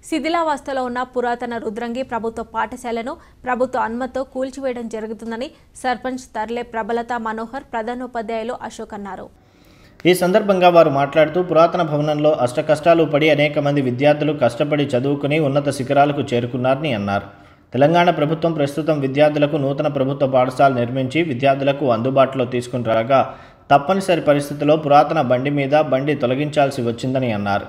శిథిలావస్థలో ఉన్న పురాతన రుద్రంగి ప్రభుత్వ పాఠశాలను ప్రభుత్వ అనుమతితో కూల్చివేయడం జరుగుతుందని సర్పంచ్ తర్లే ప్రబలత మనోహర్ ప్రధానోపాధ్యాయులు అశోక్ అన్నారు ఈ సందర్భంగా వారు మాట్లాడుతూ పురాతన భవనంలో అష్టకష్టాలు పడి అనేక మంది విద్యార్థులు కష్టపడి చదువుకుని ఉన్నత శిఖరాలకు చేరుకున్నారని అన్నారు తెలంగాణ ప్రభుత్వం ప్రస్తుతం విద్యార్థులకు నూతన ప్రభుత్వ పాఠశాల నిర్మించి విద్యార్థులకు అందుబాటులో తీసుకుని రాగా తప్పనిసరి పరిస్థితిలో పురాతన బండి మీద బండి తొలగించాల్సి వచ్చిందని అన్నారు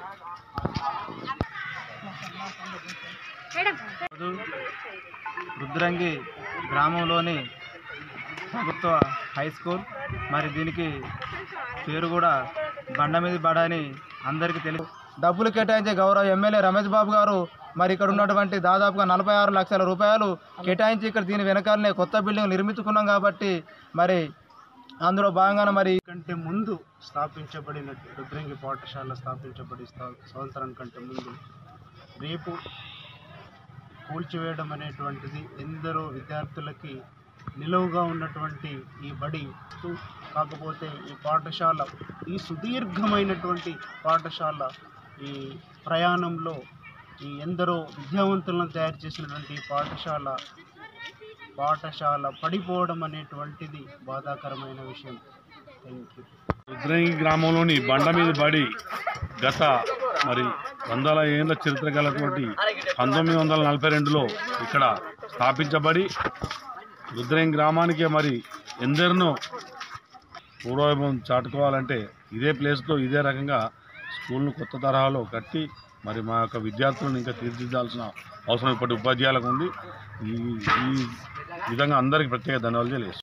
రోజు రుద్రంగి గ్రామంలోని ప్రభుత్వ హై స్కూల్ మరి దీనికి పేరు కూడా బండ మీద బడ అని అందరికీ తెలుసు డబ్బులు కేటాయించే గౌరవ ఎమ్మెల్యే రమేష్ బాబు గారు మరి ఇక్కడ ఉన్నటువంటి దాదాపుగా నలభై ఆరు లక్షల రూపాయలు కేటాయించి ఇక్కడ దీని వెనకాలనే కొత్త బిల్డింగ్ నిర్మించుకున్నాం కాబట్టి మరి అందులో భాగంగానే మరి కంటే ముందు స్థాపించబడిన రుద్రంగి పాఠశాల స్థాపించబడి స్థా- సంవత్సరం కంటే ముందు రేపు కూల్చివేయడం అనేటువంటిది ఎందరో విద్యార్థులకి నిలువుగా ఉన్నటువంటి ఈ బడి సు- కాకపోతే ఈ పాఠశాల ఈ సుదీర్ఘమైనటువంటి పాఠశాల ఈ ప్రయాణంలో ఈ ఎందరో విద్యావంతులను తయారు చేసినటువంటి ఈ పాఠశాల పాఠశాల పడిపోవడం అనేటువంటిది బాధాకరమైన విషయం థ్యాంక్ యూ రుద్రంగి గ్రామంలోని బండ మీద బడి గత మరి వందల ఏళ్ళ చరిత్ర గలటువంటి పంతొమ్మిది వందల నలభై రెండులో ఇక్కడ స్థాపించబడి రుద్రంగి గ్రామానికే మరి ఎందరినో పూర్వవైభవం చాటుకోవాలంటే ఇదే ప్లేస్లో ఇదే రకంగా స్కూల్ను కొత్త తరహాలో కట్టి మరి మా యొక్క విద్యార్థులను ఇంకా తీర్చిదిద్దాల్సిన అవసరం ఇప్పటి ఉపాధ్యాయులకు ఉంది ఈ ఈ విధంగా అందరికీ ప్రత్యేక ధన్యవాదాలు తెలియజేస్తున్నాను